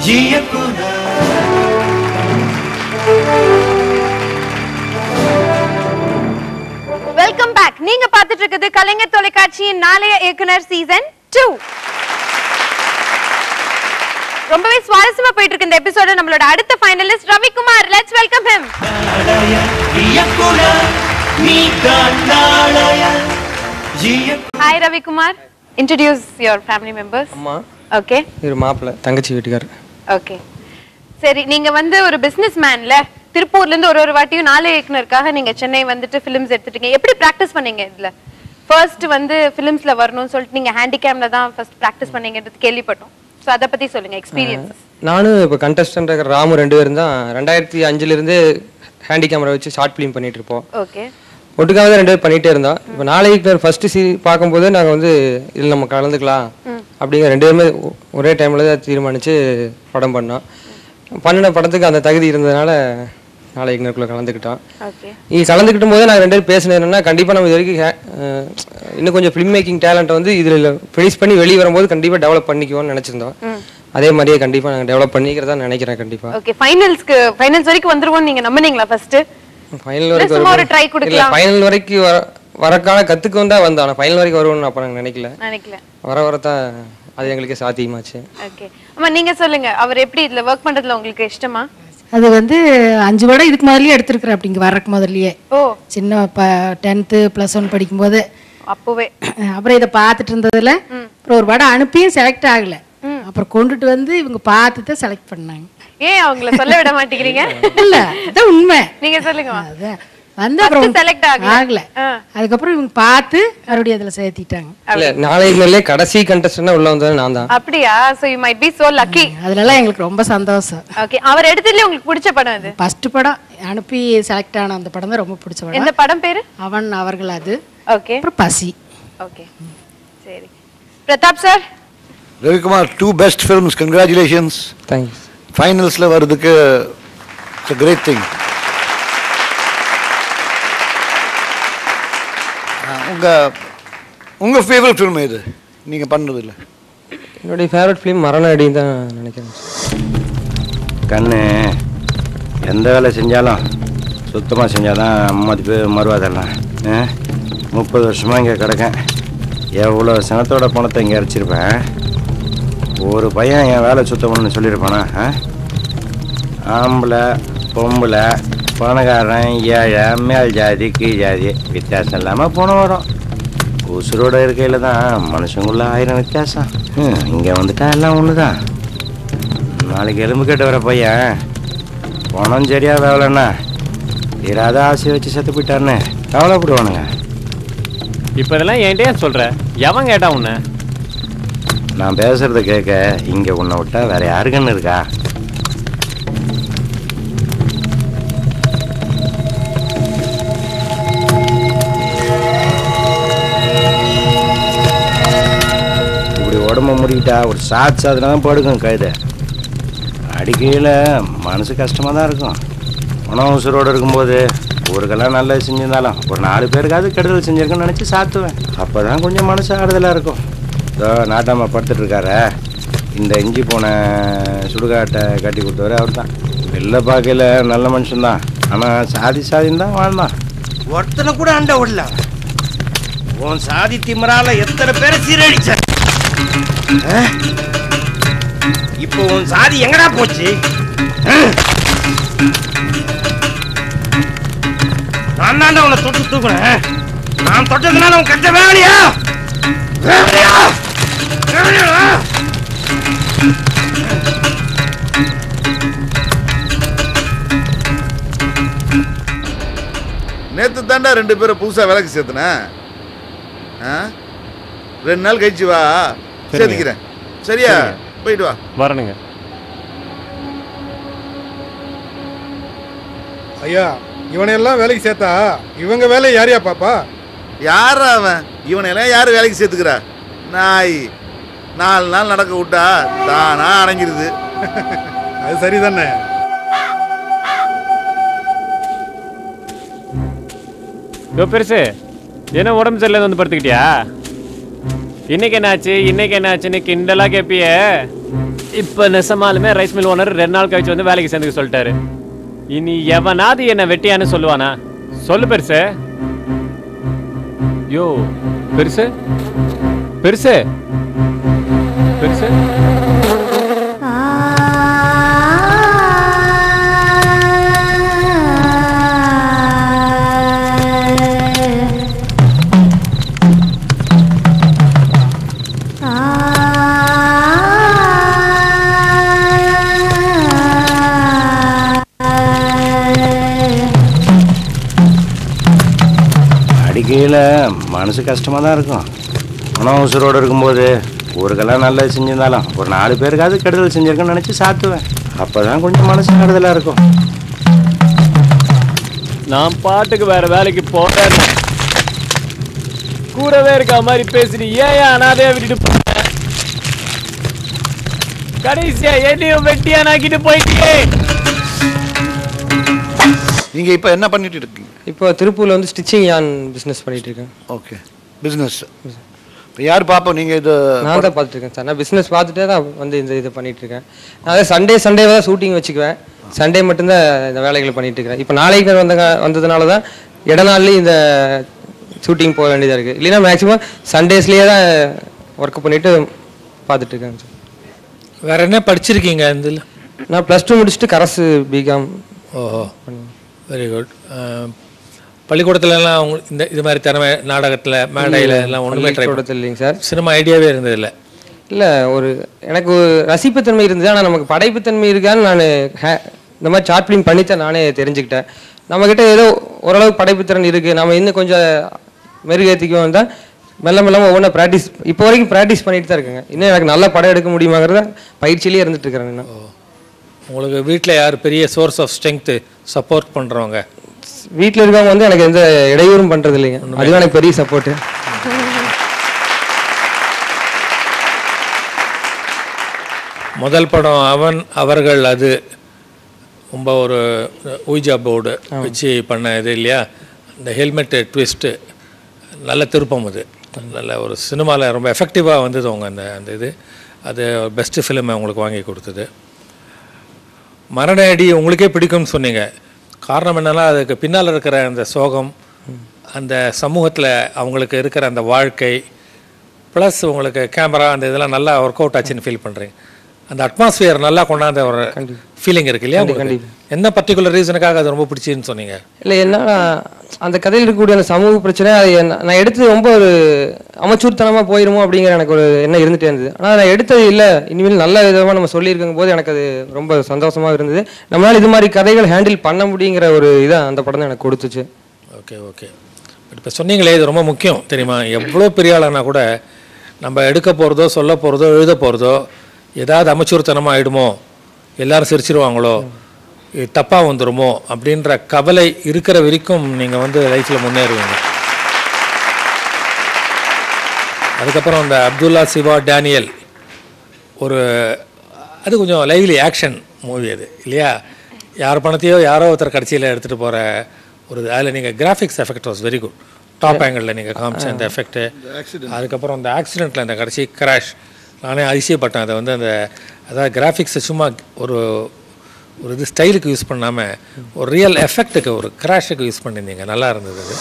ஜியக்குனா welcome back நீங்க பார்த்துட்டு இருக்குது கலைஞர் தொலைக்காட்சியின் நாளைய இயக்குனர் சீசன் டூ ரொம்பவே சுவாரஸ்யமா போயிட்டு இருக்கு இந்த எபிசோட நம்மளோட அடுத்த finalist Ravikumar let's welcome him நாளைய ஜியக்குனா நீ தான் நாளைய ஜிய hi Ravikumar introduce your family members அம்மா ஓகே இவர் மாப்பிள்ளை தங்கச்சி வீட்டுக்கார் ஓகே சரி நீங்க வந்து ஒரு பிசினஸ் மேன்ல திருப்பூர்ல இருந்து ஒரு ஒரு வாட்டியும் நாளை இயக்குனருக்காக நீங்க சென்னை வந்துட்டு ஃபிலிம்ஸ் எடுத்துட்டீங்க எப்படி பிராக்டிஸ் பண்ணீங்க இதுல ஃபர்ஸ்ட் வந்து ஃபிலிம்ஸ்ல வரணும்னு சொல்லிட்டு நீங்க ஹேண்டிகேம்ல தான் ஃபர்ஸ்ட் பிராக்டிஸ் பண்ணீங்கன்றது கேள்விப்பட்டோம் ஸோ அதை பத்தி சொல்லுங்க எக்ஸ்பீரியன்ஸ் நானும் இப்போ கண்டஸ்டன்ட் இருக்கிற ராமு ரெண்டு பேரும் தான் ரெண்டாயிரத்தி அஞ்சுலேருந்து ஹேண்டி கேமரா வச்சு ஷார்ட் ஃபிலிம் பண்ணிட்டு இருப்போம் ஓகே ஒட்டுக்காக தான் ரெண்டு பேர் பண்ணிகிட்டே இருந்தோம் இப்போ நாளைக்கு ஃபர்ஸ்ட் சீ பார்க்கும்போது நாங்கள் வந்து இதில் நம்ம கலந்துக்கலாம் அப்படிங்கிற ரெண்டு பேருமே ஒ- ஒரே டைமில் தான் தீர்மானித்து படம் பண்ணோம் பண்ணின படத்துக்கு அந்த தகுதி இருந்ததுனால நாளை இக்னருக்குள்ளே கலந்துக்கிட்டோம் ஓகே இது கலந்துக்கிட்டும் போது நாங்கள் ரெண்டு பேரும் பேசினது என்னன்னா கண்டிப்பாக நம்ம இது வரைக்கும் ஹே- அஹ் இன்னும் கொஞ்சம் ஃபிலிம் மேக்கிங் டேலண்ட் வந்து இதில் ஃபினிஷ் பண்ணி வெளியே வரும்போது கண்டிப்பாக டெவலப் பண்ணிக்குவோம்னு நினச்சிருந்தோம் அதே மாதிரியே கண்டிப்பாக நாங்கள் டெவலப் பண்ணிக்கிறதா நினைக்கிறேன் கண்டிப்பாக ஓகே ஃபைனல்ஸ்க்கு ஃபைனல்ஸ் வரைக்கும் வந்துருவோம்னு நீங்க நம்பினீங்களா ஃபர்ஸ்ட் ஃபைனல் வரைக்கும் சும்மா ஒரு வருவோம். try இல்ல கொடுக்கலாம். ஃபைனல் வரைக்கும் வர வரக்கான கற்றுக்கவும் தான் வந்தோம் ஆனால் ஃபைனல் வரைக்கும் வருவோம்னு அப்போ நாங்கள் நினைக்கல நினைக்கல வர வரத்தான் அது எங்களுக்கு சாத்தியமாச்சு ஓகே அம்மா நீங்க சொல்லுங்க அவர் எப்படி இதுல ஒர்க் பண்றதுல உங்களுக்கு இஷ்டமா அது வந்து அஞ்சு படம் இதுக்கு முதல்லயே எடுத்திருக்கிறேன் அப்படிங்க வர்றதுக்கு முதல்லயே ஓ சின்ன ப டென்த்து ப்ளஸ் ஒன் படிக்கும்போது அப்போவே அப்புறம் இதை பார்த்துட்டு இருந்ததுல அப்புறம் ஒரு படம் அனுப்பியும் செலக்ட் ஆகல அப்புறம் கொண்டுட்டு வந்து இவங்க பார்த்து தான் செலக்ட் பண்ணாங்க ஏன் அவங்கள சொல்ல விட மாட்டேங்கிறீங்க இல்ல அதான் உண்மை நீங்க சொல்லுங்கம்மா அதான் வந்து அப்புறம் select ஆகல. ஆகல ஆ. அதுக்கப்புறம் இவங்க பார்த்து மறுபடியும் அதில் சேர்த்திட்டாங்க இல்லை நாளைக்கு மேலே கடைசி கண்டஸ்டன்ட் உள்ள வந்தது நான் தான் அப்படியா so you might be so lucky அதுலலாம் எங்களுக்கு ரொம்ப சந்தோஷம் ஓகே அவர் எடுத்ததுல உங்களுக்கு பிடிச்ச படம் இது ஃபர்ஸ்ட் படம் அனுப்பி செலக்ட் ஆன அந்த படம் தான் ரொம்ப பிடிச்ச படம் எந்த படம் பேரு அவன் அவர்கள் அது ஓகே அப்புறம் பசி ஓகே சரி Pratap sir Ravikumar two best films congratulations thanks ஃபைனல்ஸில் வர்றதுக்கு இட்ஸ் கிரேட் திங் உங்கள் உங்கள் ஃபேவரட் ஃபிலிம் எது நீங்கள் பண்ணுறதில்ல என்னுடைய ஃபேவரட் ஃபிலிம் மரண அடின்னு தான் நினைக்கிறேன் கண்ணு எந்த வேலை செஞ்சாலும் சுத்தமாக செஞ்சால் தான் மதிப்பு மறுவாதெல்லாம் ஆ? முப்பது வருஷமாக இங்கே கிடக்கேன் எவ்வளோ சனத்தோட பணத்தை இங்கே அரைச்சிருப்பேன் ஒரு பையன் என் வேலை சுத்தம் பண்ணு சொல்லியிருப்பானா ஆ? ஆம்பளை பொம்பளை பணக்காரன் ஏழை மேல் ஜாதி கீழ் ஜாதி வித்தியாசம் இல்லாமல் பணம் வரும் உசுரோட இருக்கையில் தான் மனுஷங்குள்ள ஆயிரம் வித்தியாசம் இங்கே வந்துட்டா எல்லாம் ஒன்று தான் நாளைக்கு எலும்பு கேட்டு வர பையன் பணம் சரியா வேலைண்ணா தீராத ஆசை வச்சு செத்து போயிட்டாருன்னு கவலைப்படுவானுங்க இப்போ இதெல்லாம் என்கிட்ட ஏன் சொல்ற எவன் கேட்டா உன்னை நான் பேசுறத கேட்க இங்கே உன்னை விட்டா வேற யாருக்குன்னு இருக்கா இப்படி உடம்ப முடிக்கிட்டா ஒரு சாத் சாதனை தான் படுக்கும் கழுதை அடிக்கையில் மனசு கஷ்டமாக தான் இருக்கும் உணவு உசுரோடு இருக்கும்போது ஊருக்கெல்லாம் நல்லது செஞ்சிருந்தாலும் ஒரு நாலு பேருக்காவது கெடுதல் செஞ்சிருக்குன்னு நினச்சி சாத்துவேன் அப்போ தான் கொஞ்சம் மனசு ஆறுதலாக இருக்கும் இதோ நாட்டாம படுத்துட்டு இருக்காரு இந்த இஞ்சி போன சுடுகாட்டை கட்டி கொடுத்தவர் அவர் தான் வெளில பார்க்கல நல்ல மனுஷன்தான் ஆனால் சாதி சாதின்னு தான் வாழ்ந்தான் ஒருத்தனை கூட அண்ட விடல உன் சாதி திமிரால எத்தனை பேரை சீரழிச்ச ஆ? இப்போ உன் சாதி எங்கடா போச்சு ஆ? நான் தாண்டா உன்னை தொட்டு தூக்குனேன் நான் தொட்டதுனால உன் கட்ட வேலையா வேலையா வேலையா நேத்து தாண்டா ரெண்டு பேரும் புதுசா வேலைக்கு சேர்த்துனேன் ஆ? ரெண்டு நாள் கழிச்சு வா சேர்த்துக்கிறேன் சரியா போயிட்டு வா வரணுங்க ஐயா இவனையெல்லாம் வேலைக்கு சேர்த்தா இவங்க வேலையை யாரையா பாப்பா யாரா அவன் இவனையெல்லாம் யாரு வேலைக்கு சேர்த்துக்கிறா நாய் நாலு நாள் நடக்க விட்டா தானா அடங்கிருது அது சரிதானே யோ பெருசு என்ன உடம்பு சரியில்லை வந்து படுத்துக்கிட்டியா இன்னைக்கு என்னாச்சு இன்னைக்கு என்னாச்சுன்னு கிண்டலா கேப்பியே இப்போ நெசமாலுமே ரைஸ் மில் ஓனர் ரெண்டு நாள் கழிச்சு வந்து வேலைக்கு சேர்ந்துக்க சொல்லிட்டாரு இனி எவனாவது என்ன வெட்டியான்னு சொல்லுவானா சொல்லு பெருசு யோ பெருசு பெருசு பெருசு அடிக்கையில் மனசு கஷ்டமாக தான் இருக்கும் ஆனால் உசுரோடு இருக்கும்போது ஊருக்கெல்லாம் நல்லது செஞ்சிருந்தாலும் ஒரு நாலு பேருக்காவது கெடுதல் செஞ்சிருக்கேன்னு நினச்சி சாத்துவேன் அப்போ தான் கொஞ்சம் மனசு கெடுதலாக இருக்கும் நான் பாட்டுக்கு வேற வேலைக்கு போறேன் கூடவே இருக்க மாதிரி பேசி நீ ஏன் ஏன் அனாதையா விட்டுட்டு போன கடைசியா என்னையும் வெட்டியானாக்கிட்டு போயிட்டே நீங்க இப்போ என்ன பண்ணிட்டு இருக்கீங்க இப்போ திருப்பூர்ல வந்து ஸ்டிச்சிங் யான் பிஸ்னஸ் பண்ணிட்டு இருக்கேன் ஓகே பிஸ்னஸ் இப்போ யார் பாப்போம் நீங்க இது நான் தான் பார்த்துட்டு இருக்கேன் சார் நான் பிஸ்னஸ் பார்த்துட்டே தான் வந்து இந்த இது பண்ணிட்டு இருக்கேன் நான் அதான் சண்டே சண்டே தான் ஷூட்டிங் வச்சுக்குவேன் சண்டே மட்டும்தான் இந்த வேலைகளை பண்ணிட்டு இருக்கேன் இப்போ நாளைக்கு வந்த வந்ததுனால தான் இட நாள்லேயும் இந்த ஷூட்டிங் போக வேண்டியதாக இருக்குது இல்லைன்னா மேக்ஸிமம் சண்டேஸ்லேயே தான் ஒர்க் பண்ணிட்டு பார்த்துட்டு இருக்கேன் சார் வேற என்ன படிச்சிருக்கீங்க இதில் நான் ப்ளஸ் டூ முடிச்சுட்டு கரசு பிகாம் ஓஹோ வெரி குட் பள்ளிக்கூடத்துலலாம் உங்க இந்த இது மாதிரி திறமை நாடகத்தில் மேடையில் எல்லாம் ஒன்றுமே ட்ரை பள்ளிக்கூடத்தில் இல்லைங்க சார் சினிமா ஐடியாவே இருந்ததில்ல இல்லை ஒரு எனக்கு ஒரு ரசிப்புத்தன்மை இருந்தது ஆனால் நமக்கு படைப்புத்தன்மை இருக்கான்னு நான் இந்த மாதிரி ஷார்ட் ஃபிலிம் பண்ணித்தான் நானே தெரிஞ்சுக்கிட்டேன் நம்மக்கிட்ட ஏதோ ஓரளவுக்கு படைப்புத்திறன் இருக்குது நம்ம இன்னும் கொஞ்சம் மெருகேற்றிக்குவோம் தான் மெல்ல மெல்லமாக ஒவ்வொன்றா ப்ராக்டிஸ் இப்போ வரைக்கும் ப்ராக்டிஸ் பண்ணிட்டு தான் இருக்கேங்க இன்னும் எனக்கு நல்ல படம் எடுக்க முடியுமாங்கிறத பயிற்சியிலே இருந்துட்டு இருக்கிறேன் இன்னும் உங்களுக்கு வீட்டில் யார் பெரிய சோர்ஸ் ஆஃப் ஸ்ட்ரென்த்து சப்போர்ட் பண்ணுறவங்க வீட்டில் இருக்கவங்க வந்து எனக்கு எந்த இடையூறும் பண்ணுறது இல்லைங்க அதுதான் எனக்கு பெரிய சப்போர்ட்டு முதல் படம் அவன் அவர்கள் அது ரொம்ப ஒரு ஊஜா போர்டு வச்சு பண்ண இது இல்லையா இந்த ஹெல்மெட்டு ட்விஸ்ட்டு நல்ல திருப்பம் அது நல்ல ஒரு சினிமாவில் ரொம்ப எஃபெக்டிவாக வந்தது அவங்க அந்த அந்த இது அது பெஸ்ட்டு ஃபிலிமை உங்களுக்கு வாங்கி கொடுத்தது மரண அடி உங்களுக்கே பிடிக்கும்னு சொன்னீங்க காரணம் என்னன்னா அதுக்கு பின்னால் இருக்கிற அந்த சோகம் அந்த சமூகத்தில் அவங்களுக்கு இருக்கிற அந்த வாழ்க்கை ப்ளஸ் உங்களுக்கு கேமரா அந்த இதெல்லாம் நல்லா ஒர்க் அவுட் ஆச்சுன்னு ஃபீல் பண்ணுறீங்க அந்த அட்மாஸ்பியர் நல்லா கொண்டாந்த ஒரு ஃபீலிங் இருக்கு இல்லையா உங்களுக்கு என்ன பர்டிகுலர் ரீசனுக்காக அது ரொம்ப பிடிச்சின்னு சொன்னீங்க இல்லை என்னன்னா அந்த கதையில் இருக்கக்கூடிய அந்த சமூக பிரச்சனை அது என்ன- நான் எடுத்தது ரொம்ப ஒரு அமைச்சூர்த்தனமாக போயிருமோ அப்படிங்கிற எனக்கு ஒரு எண்ணம் இருந்துகிட்டே இருந்தது ஆனால் நான் எடுத்தது இல்லை இனிமேல் நல்ல விதமாக நம்ம சொல்லியிருக்கும் போது எனக்கு அது ரொம்ப சந்தோஷமாக இருந்தது நம்மளால் இது மாதிரி கதைகள் ஹேண்டில் பண்ண முடியுங்கிற ஒரு இதை அந்த படம் தான் எனக்கு கொடுத்துச்சு ஓகே ஓகே பட் இப்போ சொன்னீங்களே இது ரொம்ப முக்கியம் தெரியுமா எவ்வளோ பெரிய ஆளானா கூட நம்ம எடுக்க போகிறதோ சொல்ல போகிறதோ எழுத போகிறதோ ஏதாவது அமைச்சூர்த்தனமாக ஆயிடுமோ எல்லாரும் சிரிச்சிருவாங்களோ இது தப்பாக வந்துருமோ அப்படின்ற கவலை இருக்கிற வரைக்கும் நீங்கள் வந்து லைஃப்பில் முன்னேறுவீங்க அதுக்கப்புறம் இந்த அப்துல்லா சிவா டேனியல் ஒரு அது கொஞ்சம் லைவ்லி ஆக்ஷன் மூவி அது இல்லையா யார் பணத்தையோ யாரோ ஒருத்தர் கடைசியில் எடுத்துகிட்டு போகிற ஒரு அதில் நீங்கள் graphics effect was very good top ஆங்கிளில் நீங்கள் காமிச்ச அந்த எஃபெக்ட்டு அதுக்கப்புறம் அந்த ஆக்சிடெண்ட்டில் அந்த கடைசி கிராஷ் நானே அதிசயப்பட்டேன் அதை வந்து அந்த அதாவது கிராஃபிக்ஸை சும்மா ஒரு ஒரு இது ஸ்டைலுக்கு யூஸ் பண்ணாமல் ஒரு ரியல் எஃபெக்ட்டுக்கு ஒரு கிராஷுக்கு யூஸ் பண்ணியிருந்தீங்க நல்லா இருந்தது அது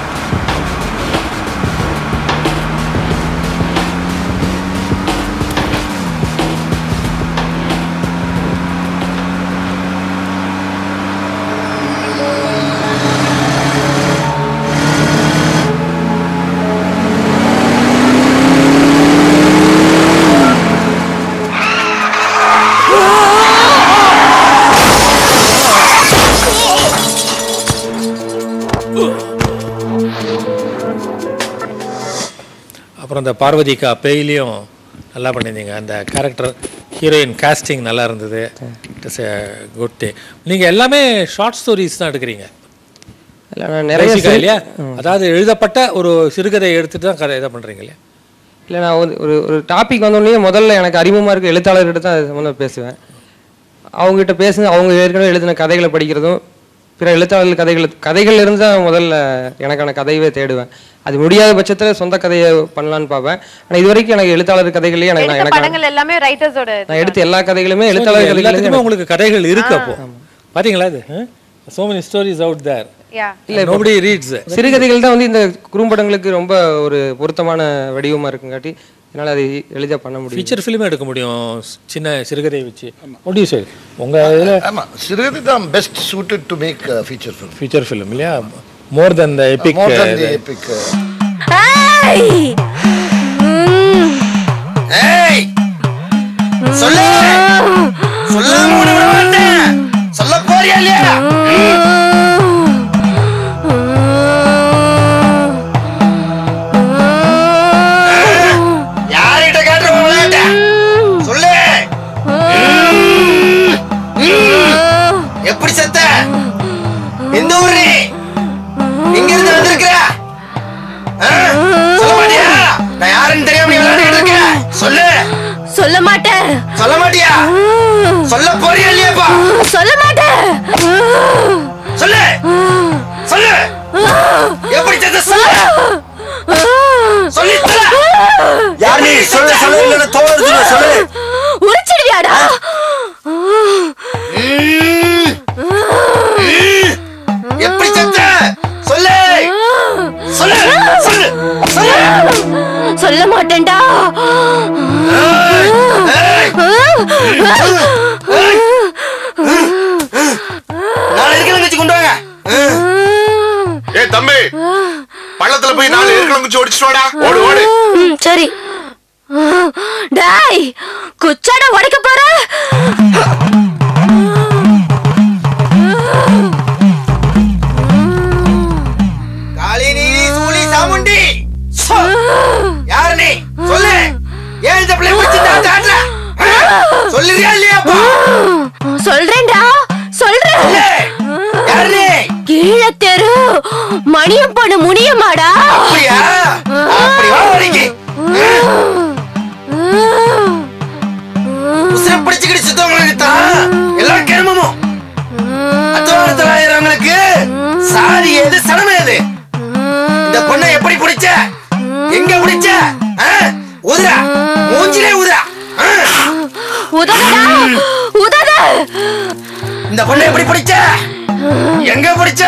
அப்புறம் அந்த பார்வதிக்கா பேயிலையும் நல்லா பண்ணியிருந்தீங்க அந்த கேரக்டர் ஹீரோயின் காஸ்டிங் நல்லா இருந்தது it is a good day நீங்கள் எல்லாமே ஷார்ட் ஸ்டோரிஸ் தான் எடுக்கிறீங்க இல்லை நான் நிறைய Basic ஆ சிறு- இல்லையா அதாவது எழுதப்பட்ட ஒரு சிறுகதை எடுத்துட்டு தான் கதை இதை பண்ணுறீங்க இல்லையா இல்லை நான் ஒரு ஒரு ஒரு டாபிக் வந்தோடனே முதல்ல எனக்கு அறிமுகமாக இருக்க எழுத்தாளர்கிட்ட தான் அது சம்மந்தம் பேசுவேன் அவங்ககிட்ட பேசுங்க அவங்க ஏற்கனவே எழுதின கதைகளை படிக்கிறதும் பிற எழுத்தாளர்கள் கதைகள் கதைகள் இருந்து தான் முதல்ல எனக்கான கதையவே தேடுவேன் அது முடியாத பட்சத்தில் சொந்த கதையை பண்ணலான்னு பார்ப்பேன் ஆனால் இது வரைக்கும் எனக்கு எழுத்தாளர் கதைகளே எனக்கு நான் எடுத்த எனக்கு படங்கள் எல்லாமே ரைட்டர்ஸோட நான் எடுத்த எல்லா கதைகளுமே எழுத்தாளர் கதைகளுமே எல்லாத்துக்குமே உங்களுக்கு கதைகள் இருக்கு அப்போ பாத்தீங்களா இது so many stories out there yeah இல்ல இப்போ நோபடி ரீட்ஸ் சிறுகதைகள் தான் வந்து இந்த குறும்படங்களுக்கு ரொம்ப ஒரு பொருத்தமான வடிவமா இருக்குங்காட்டி என்னால் அதை எளிதாக பண்ண முடியும் ஃபீச்சர் ஃபிலிமே எடுக்க முடியும் சின்ன சிறுகதையை வச்சு ஒடியூ சார் உங்க இதுல ஆமா சிறுகதை தான் best suited to make feature film feature film இல்லையா மோர் தென் த எபிக் மோர் தென் தி எபிக் ஏய் சொல்லு சொல்லாம உன்னை விட மாட்டேன் சொல்ல போறியா இல்லையா யார்கிட்ட கேட்டுற விளையாட்ட சொல்லு எப்படி செத்த எந்த ஊர் நீ எங்க இருந்து வந்திருக்கிற ஆ? சொல்ல மாட்டியா நான் யாருன்னு தெரியாம நீ விளையாடிட்டு இருக்க சொல்லு சொல்ல மாட்டேன் சொல்ல மாட்டியா சொல்ல போறியா இல்லையாப்பா சொல்ல மாட்டேன் சொல்லு சொல்லு எப்படி செத்த சொல்லு சொல்லி தொலை. யார் நீ சொல்லு சொல்லு இல்லைன்னு தோணுது சொல்லு சொல்லு உரைச்சிடுவியாடா எப்படி செத்த சொல்லு சொல்லு சொல்லு சொல்லு சொல்ல மாட்டேன்டா நாளை இருக்கிற வச்சு கொண்டு வாங்க ஏய் தம்பி பள்ளத்துல போய் நாலு ஏற்கனவே குச்சி ஒடிச்சிட்டு வாடா ஓடு ஓடு ம், சரி டாய் குச்சாட உடைக்க போற காளி நீலி சூலி சாமுண்டி சோ. யாரு நீ சொல்லு ஏன் இந்த பிள்ளை பிடிச்சிருந்தா அந்த ஆட்ல சொல்லுறியா இல்லையாப்பா சொல்றேன்டா சொல்றேன் சொல்லு. யாரு நீ கீழே தெரு மணியம் பொண்ணு முனியமாடா அப்படியா அப்படி வா வரைக்கு உசுர பிடிச்சுக்கிட்டு சுத்தவங்களுக்கு தான் எல்லாம் கிளம்பணும் அத்தவாரத்தில் ஆயிரவங்களுக்கு சாதி எது சனமே எது இந்த பொண்ணை எப்படி பிடிச்ச எங்க பிடிச்ச ஆ? உதுரா மூஞ்சிலே உதுரா ஆ? உதவுடா உதவு இந்த பொண்ணை எப்படி பிடிச்ச எங்க பிடிச்ச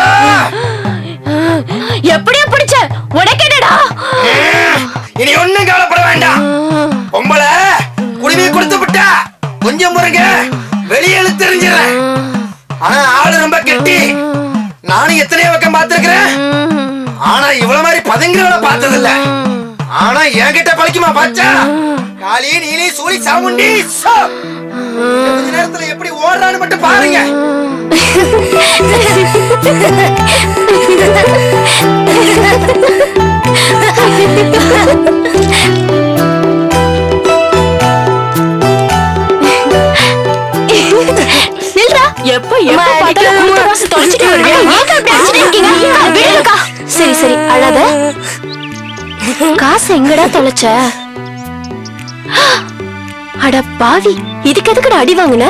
எப்படியா பிடிச்ச உனக்கேடா இனி ஒண்ணும் கவலைப்பட வேண்டாம் பொம்பளை குடிமை கொடுத்து விட்டா கொஞ்சம் முருங்க வெளியே தெரிஞ்சிடறேன் ஆனா ஆளு ரொம்ப கெட்டி நானும் எத்தனையோ பக்கம் பார்த்திருக்கிறேன் ஆனா இவ்வளவு மாதிரி பதுங்கிறவள பார்த்தது இல்ல ஆனா என்கிட்ட பழிக்குமா பாச்சா காளி நீலி சூழி சாமுண்டி சோ. கொஞ்ச நேரத்துல எப்படி ஓடுறான்னு மட்டும் பாருங்க நில்றா எப்ப எப்ப பார்த்தாலும் கூட்ட வாசம் தொலைச்சிட்டு வருவியா ஏங்க இப்படி அடிச்சிட்டு இருக்கீங்க அக்கா, விடுங்கக்கா சரி சரி அழாத காசு எங்கடா தொலைச்ச அட பாவி இதுக்கு எதுக்குடா அடி வாங்குன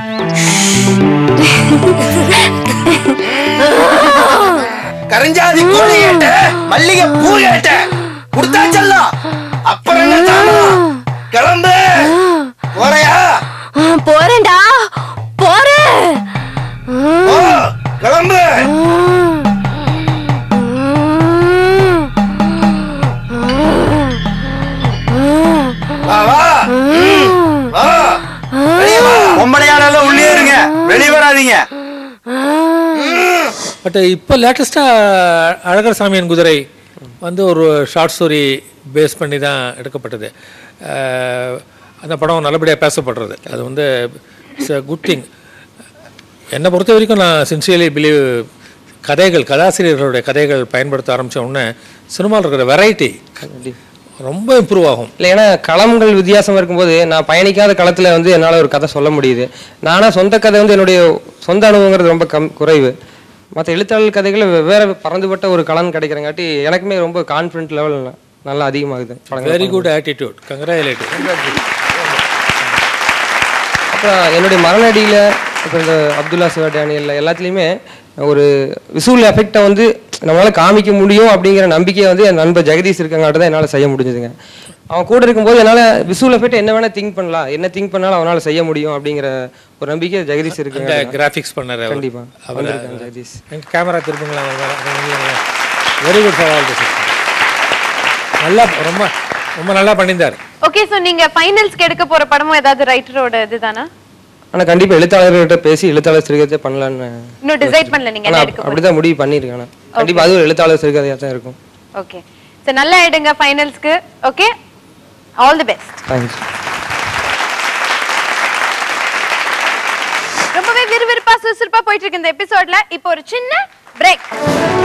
கரஞ்சாதி கோழி கேட்ட மல்லிகை பூ கேட்ட கொடுத்தா செல்லம் அப்புறம் என்ன தானம் கிளம்பு போறையா ஆ, போறேன்டா போறேன் ஓ கிளம்பு வா வா ம், வா வெளியே வா பொம்பளையால உள்ளே இருங்க வெளியே வராதீங்க பட் இப்போ லேட்டஸ்ட்டாக அழகர் சாமியின் குதிரை வந்து ஒரு ஷார்ட் ஸ்டோரி பேஸ் பண்ணி தான் எடுக்கப்பட்டது அஹ், அந்த படம் நல்லபடியாக பேசப்படுறது அது வந்து இட்ஸ் அ குட் திங் என்னை பொறுத்த வரைக்கும் நான் சின்சியர்லி பிலீவ் கதைகள் கதாசிரியர்களுடைய கதைகள் பயன்படுத்த ஆரம்பித்த உடனே சினிமாவில் இருக்கிற வெரைட்டி ரொம்ப இம்ப்ரூவ் ஆகும் இல்லை ஏன்னா களங்கள் வித்தியாசம் இருக்கும்போது நான் பயணிக்காத களத்தில் வந்து என்னால் ஒரு கதை சொல்ல முடியுது நானாக சொந்த கதை வந்து என்னுடைய சொந்த அனுபவங்கிறது ரொம்ப கம் குறைவு மற்ற எழுத்தாளர் கதைகள் வெவ்வேறு பறந்துபட்ட ஒரு களம் கிடைக்கிறங்காட்டி எனக்குமே ரொம்ப கான்ஃபிடென்ட் லெவல் நல்லா அதிகமாகுது படங்களை வெரி குட் ஆட்டிடியூட் கங்க்ராச்சுலேட் அப்புறம் என்னுடைய மரணடியில் இப்போ இந்த அப்துல்லா சிவா டேனியல் எல்லாத்துலேயுமே ஒரு விசுவல் எஃபெக்டை வந்து நம்மளால் காமிக்க முடியும் அப்படிங்கிற நம்பிக்கையை வந்து என் நண்பர் ஜெகதீஷ் இருக்கங்காட்ட தான் என்னால் செய்ய முடிஞ்சதுங்க அவன் கூட இருக்கும்போது என்னால் விசுவல் எஃபெக்ட் என்ன வேணால் திங்க் பண்ணலாம் என்ன திங்க் பண்ணாலும் அவனால் செய்ய முடியும் அப்படிங்கிற ஒரு நம்பிக்கை ஜெகதீஷ் இந்த இருக்குங்க கிராஃபிக்ஸ் பண்ணார் அவர். கண்டிப்பா. அவர் வந்திருக்காங்க ஜெகதீஷ். எங்க கேமரா திருப்புங்களா very good for all this நல்லா ரொம்ப ரொம்ப நல்லா பண்ணியிருந்தார் ஓகே சோ நீங்க ஃபைனல்ஸ்க்கு எடுக்க போற படமும் ஏதாவது ரைட்டரோட இதுதானா ஆனால் கண்டிப்பாக எழுத்தாளர்கிட்ட பேசி எழுத்தாளர் சிறுகதை பண்ணலான்னு இன்னும் டிசைட் பண்ணல நீங்க ஆனா என்ன எடுக்க அப்படிதான் முடிவு பண்ணியிருக்கேன் ஆனா. கண்டிப்பா அது ஒரு எழுத்தாளர் சிறுகதையாக தான் இருக்கும் ஓகே சோ நல்லா எடுங்க ஃபைனல்ஸ்க்கு okay all the best thank you ரொம்பவே விறுவிறுப்பா சுறுசுறுப்பா போயிட்டு இருக்கு இந்த எபிசோட்ல இப்போ ஒரு சின்ன பிரேக்